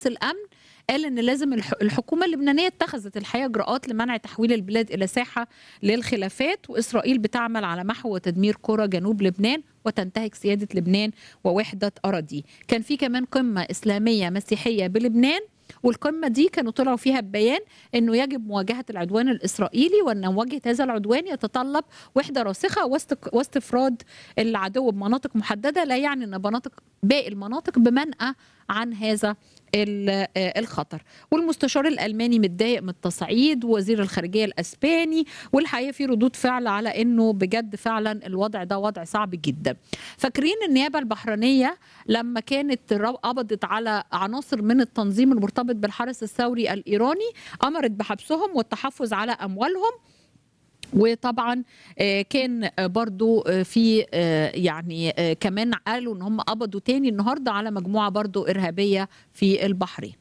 الامن قال ان لازم الح- الحكومه اللبنانيه اتخذت الحقيقه اجراءات لمنع تحويل البلاد الى ساحه للخلافات واسرائيل بتعمل على محو وتدمير قرى جنوب لبنان وتنتهك سياده لبنان ووحده اراضيه. كان في كمان قمه اسلاميه مسيحيه بلبنان والقمه دي كانوا طلعوا فيها ببيان انه يجب مواجهه العدوان الاسرائيلي وان مواجهه هذا العدوان يتطلب وحده راسخه واستق- واستفراد العدو بمناطق محدده لا يعني ان مناطق باقي المناطق بمنأى عن هذا ال- آه، الخطر والمستشار الالماني متضايق من التصعيد ووزير الخارجيه الاسباني والحقيقه في ردود فعل على انه بجد فعلا الوضع ده وضع صعب جدا فاكرين النيابه البحرينيه لما كانت رو- قبضت على عناصر من التنظيم المرتبط بالحرس الثوري الايراني امرت بحبسهم والتحفظ على اموالهم وطبعا آه، كان آه، برضو آه، في آه، يعني آه، كمان قالوا ان هم قبضوا تاني النهارده على مجموعه برضو ارهابيه في البحرين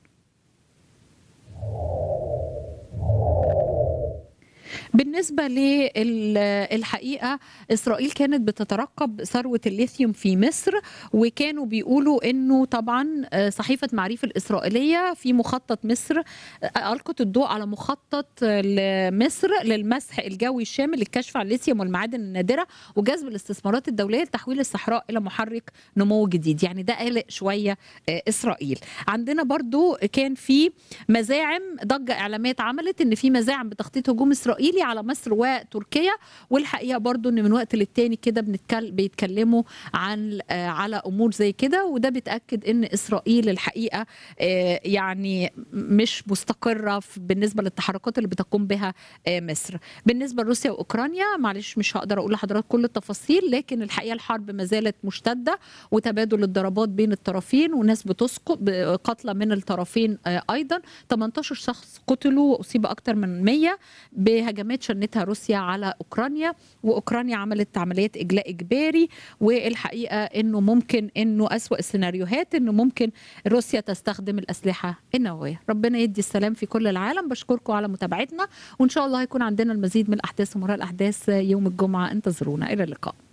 بالنسبة للحقيقة إسرائيل كانت بتترقب ثروة الليثيوم في مصر وكانوا بيقولوا أنه طبعا آه، صحيفة معريف الإسرائيلية في مخطط مصر آه، ألقت الضوء على مخطط آه، لمصر للمسح الجوي الشامل للكشف عن الليثيوم والمعادن النادرة وجذب الاستثمارات الدولية لتحويل الصحراء إلى محرك نمو جديد يعني ده قلق شوية آه، إسرائيل عندنا برضو كان في مزاعم ضجة إعلامية اتعملت إن في مزاعم بتخطيط هجوم إسرائيلي على مصر وتركيا والحقيقة برضو إن من وقت للتاني كده بنتكلم بيتكلموا عن آه، على أمور زي كده وده بتأكد إن إسرائيل الحقيقة آه، يعني مش مستقرة في- بالنسبة للتحركات اللي بتقوم بها آه، مصر بالنسبة لروسيا وأوكرانيا معلش مش هقدر أقول لحضرتك كل التفاصيل لكن الحقيقة الحرب ما زالت مشتدة وتبادل الضربات بين الطرفين وناس بتسقط قتلى من الطرفين آه، أيضا 18 شخص قتلوا وأصيب أكثر من 100 بهجمات شنتها روسيا على أوكرانيا وأوكرانيا عملت عمليات إجلاء إجباري والحقيقة أنه ممكن أنه أسوأ السيناريوهات أنه ممكن روسيا تستخدم الأسلحة النووية ربنا يدي السلام في كل العالم بشكركم على متابعتنا وإن شاء الله هيكون عندنا المزيد من الأحداث ومراء الأحداث يوم الجمعة انتظرونا إلى اللقاء